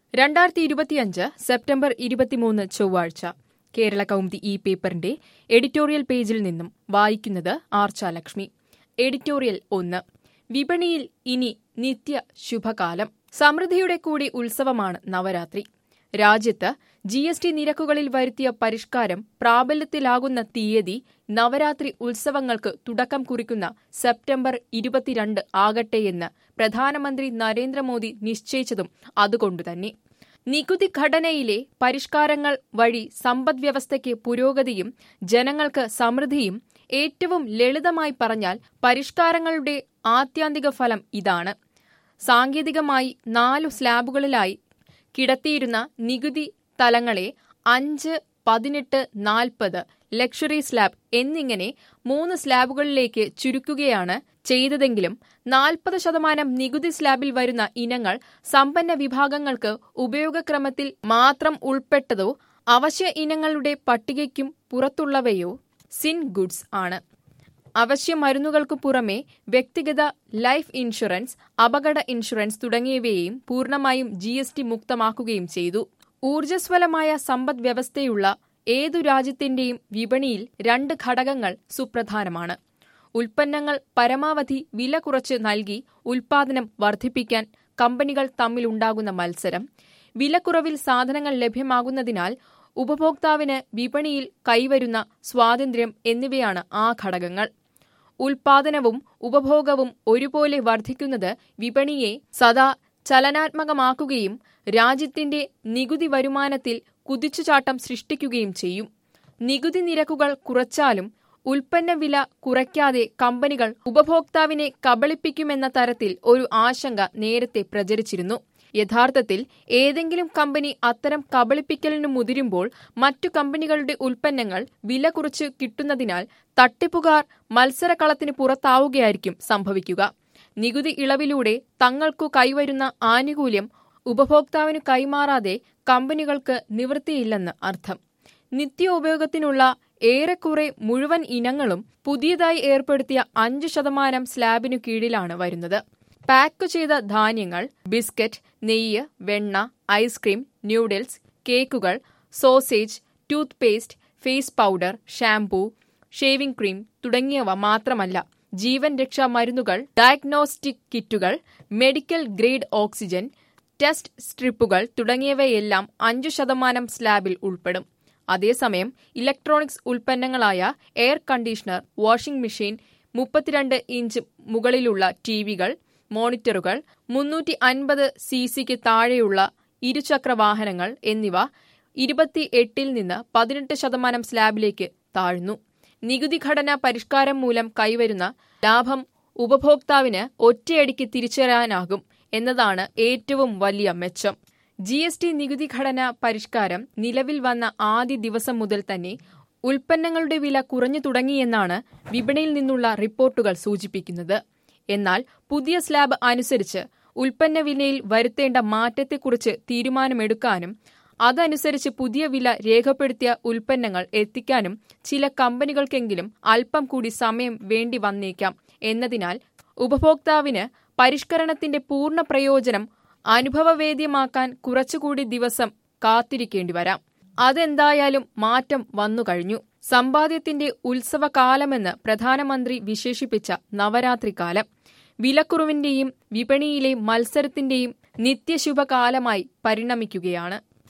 രണ്ടായിരത്തി ഇരുപത്തിയഞ്ച് സെപ്റ്റംബർ ഇരുപത്തിമൂന്ന് ചൊവ്വാഴ്ച കേരള കൗമുദി ഈ പേപ്പറിന്റെ എഡിറ്റോറിയൽ പേജിൽ നിന്നും വായിക്കുന്നത് ആർച്ചാലക്ഷ്മി എഡിറ്റോറിയൽ ഒന്ന് വിപണിയിൽ ഇനി നിത്യ ശുഭകാലം സമൃദ്ധിയുടെ കൂടി ഉത്സവമാണ് നവരാത്രി രാജ്യത്ത് ജി എസ് ടി നിരക്കുകളിൽ വരുത്തിയ പരിഷ്കാരം പ്രാബല്യത്തിലാകുന്ന തീയതി നവരാത്രി ഉത്സവങ്ങൾക്ക് തുടക്കം കുറിക്കുന്ന സെപ്റ്റംബർ ഇരുപത്തിരണ്ട് ആകട്ടെയെന്ന് പ്രധാനമന്ത്രി നരേന്ദ്രമോദി നിശ്ചയിച്ചതും അതുകൊണ്ടുതന്നെ നികുതി ഘടനയിലെ പരിഷ്കാരങ്ങൾ വഴി സമ്പദ്വ്യവസ്ഥയ്ക്ക് പുരോഗതിയും ജനങ്ങൾക്ക് സമൃദ്ധിയും ഏറ്റവും ലളിതമായി പറഞ്ഞാൽ പരിഷ്കാരങ്ങളുടെ ആത്യന്തിക ഫലം ഇതാണ് സാങ്കേതികമായി നാലു സ്ലാബുകളിലായി കിടത്തിയിരുന്ന നികുതി തലങ്ങളെ അഞ്ച് പതിനെട്ട് നാൽപ്പത് ലക്ഷറി സ്ലാബ് എന്നിങ്ങനെ മൂന്ന് സ്ലാബുകളിലേക്ക് ചുരുക്കുകയാണ് ചെയ്തതെങ്കിലും നാൽപ്പത് ശതമാനം നികുതി സ്ലാബിൽ വരുന്ന ഇനങ്ങൾ സമ്പന്ന വിഭാഗങ്ങൾക്ക് ഉപയോഗക്രമത്തിൽ മാത്രം ഉൾപ്പെട്ടതോ അവശ്യ ഇനങ്ങളുടെ പട്ടികയ്ക്കും പുറത്തുള്ളവയോ സിൻ ഗുഡ്സ് ആണ് അവശ്യ മരുന്നുകൾക്കു പുറമെ വ്യക്തിഗത ലൈഫ് ഇൻഷുറൻസ് അപകട ഇൻഷുറൻസ് തുടങ്ങിയവയെയും പൂർണ്ണമായും ജി എസ് ടി മുക്തമാക്കുകയും ചെയ്തു ഊർജ്ജസ്വലമായ സമ്പദ് വ്യവസ്ഥയുള്ള ഏതു രാജ്യത്തിന്റെയും വിപണിയിൽ രണ്ട് ഘടകങ്ങൾ സുപ്രധാനമാണ് ഉൽപ്പന്നങ്ങൾ പരമാവധി വില കുറച്ച് നൽകി ഉൽപാദനം വർദ്ധിപ്പിക്കാൻ കമ്പനികൾ തമ്മിലുണ്ടാകുന്ന മത്സരം വിലക്കുറവിൽ സാധനങ്ങൾ ലഭ്യമാകുന്നതിനാൽ ഉപഭോക്താവിന് വിപണിയിൽ കൈവരുന്ന സ്വാതന്ത്ര്യം എന്നിവയാണ് ആ ഘടകങ്ങൾ ഉൽപാദനവും ഉപഭോഗവും ഒരുപോലെ വർദ്ധിക്കുന്നത് വിപണിയെ സദാ ചലനാത്മകമാക്കുകയും രാജ്യത്തിന്റെ നികുതി വരുമാനത്തിൽ കുതിച്ചുചാട്ടം സൃഷ്ടിക്കുകയും ചെയ്യും നികുതി നിരക്കുകൾ കുറച്ചാലും ഉൽപ്പന്ന വില കുറയ്ക്കാതെ കമ്പനികൾ ഉപഭോക്താവിനെ കബളിപ്പിക്കുമെന്ന തരത്തിൽ ഒരു ആശങ്ക നേരത്തെ പ്രചരിച്ചിരുന്നു യഥാർത്ഥത്തിൽ ഏതെങ്കിലും കമ്പനി അത്തരം കബളിപ്പിക്കലിന് മുതിരുമ്പോൾ മറ്റു കമ്പനികളുടെ ഉൽപ്പന്നങ്ങൾ വില കുറച്ച് കിട്ടുന്നതിനാൽ തട്ടിപ്പുകാർ മത്സരകളത്തിന് പുറത്താവുകയായിരിക്കും സംഭവിക്കുക നികുതി ഇളവിലൂടെ തങ്ങൾക്കു കൈവരുന്ന ആനുകൂല്യം ഉപഭോക്താവിന് കൈമാറാതെ കമ്പനികൾക്ക് നിവൃത്തിയില്ലെന്ന് അർത്ഥം നിത്യോപയോഗത്തിനുള്ള ഏറെക്കുറെ മുഴുവൻ ഇനങ്ങളും പുതിയതായി ഏർപ്പെടുത്തിയ അഞ്ച് ശതമാനം സ്ലാബിനു കീഴിലാണ് വരുന്നത് പാക്ക് ചെയ്ത ധാന്യങ്ങൾ ബിസ്ക്കറ്റ് നെയ്യ് വെണ്ണ ഐസ്ക്രീം ന്യൂഡിൽസ് കേക്കുകൾ sausage toothpaste face powder shampoo shaving cream തുടങ്ങിയവ മാത്രമല്ല ജീവൻ രക്ഷാ മരുന്നുകൾ ഡയഗ്നോസ്റ്റിക് കിറ്റുകൾ മെഡിക്കൽ ഗ്രേഡ് ഓക്സിജൻ ടെസ്റ്റ് സ്ട്രിപ്പുകൾ തുടങ്ങിയവയെല്ലാം അഞ്ചു ശതമാനം സ്ലാബിൽ ഉൾപ്പെടും അതേസമയം ഇലക്ട്രോണിക്സ് ഉൽപ്പന്നങ്ങളായ എയർ കണ്ടീഷണർ വാഷിംഗ് മെഷീൻ മുപ്പത്തിരണ്ട് ഇഞ്ച് മുകളിലുള്ള ടിവികൾ മോണിറ്ററുകൾ മുന്നൂറ്റി അൻപത് സി സിക്ക് താഴെയുള്ള ഇരുചക്ര വാഹനങ്ങൾ എന്നിവ ഇരുപത്തിയെട്ടിൽ നിന്ന് പതിനെട്ട് ശതമാനം സ്ലാബിലേക്ക് താഴ്ന്നു നികുതി ഘടന പരിഷ്കാരം മൂലം കൈവരുന്ന ലാഭം ഉപഭോക്താവിന് ഒറ്റയടിക്ക് തിരിച്ചറിയാനാകും എന്നതാണ് ഏറ്റവും വലിയ മെച്ചം ജി എസ് ടി നികുതി ഘടന പരിഷ്കാരം നിലവിൽ വന്ന ആദ്യ ദിവസം മുതൽ തന്നെ ഉൽപ്പന്നങ്ങളുടെ വില കുറഞ്ഞു തുടങ്ങിയെന്നാണ് വിപണിയിൽ നിന്നുള്ള റിപ്പോർട്ടുകൾ സൂചിപ്പിക്കുന്നത് എന്നാൽ പുതിയ സ്ലാബ് അനുസരിച്ച് ഉൽപ്പന്ന വിലയിൽ വരുത്തേണ്ട മാറ്റത്തെക്കുറിച്ച് തീരുമാനമെടുക്കാനും അതനുസരിച്ച് പുതിയ വില രേഖപ്പെടുത്തിയ ഉൽപ്പന്നങ്ങൾ എത്തിക്കാനും ചില കമ്പനികൾക്കെങ്കിലും അല്പം കൂടി സമയം വേണ്ടി വന്നേക്കാം എന്നതിനാൽ ഉപഭോക്താവിന് പരിഷ്കരണത്തിന്റെ പൂർണ്ണ പ്രയോജനം അനുഭവവേദ്യമാക്കാൻ കുറച്ചുകൂടി ദിവസം കാത്തിരിക്കേണ്ടി വരാം അതെന്തായാലും മാറ്റം വന്നു കഴിഞ്ഞു സമ്പാദ്യത്തിന്റെ ഉത്സവകാലമെന്ന് പ്രധാനമന്ത്രി വിശേഷിപ്പിച്ച നവരാത്രി കാലം വിലക്കുറവിന്റെയും വിപണിയിലെ മത്സരത്തിന്റെയും നിത്യശുഭകാലമായി പരിണമിക്കുകയാണ്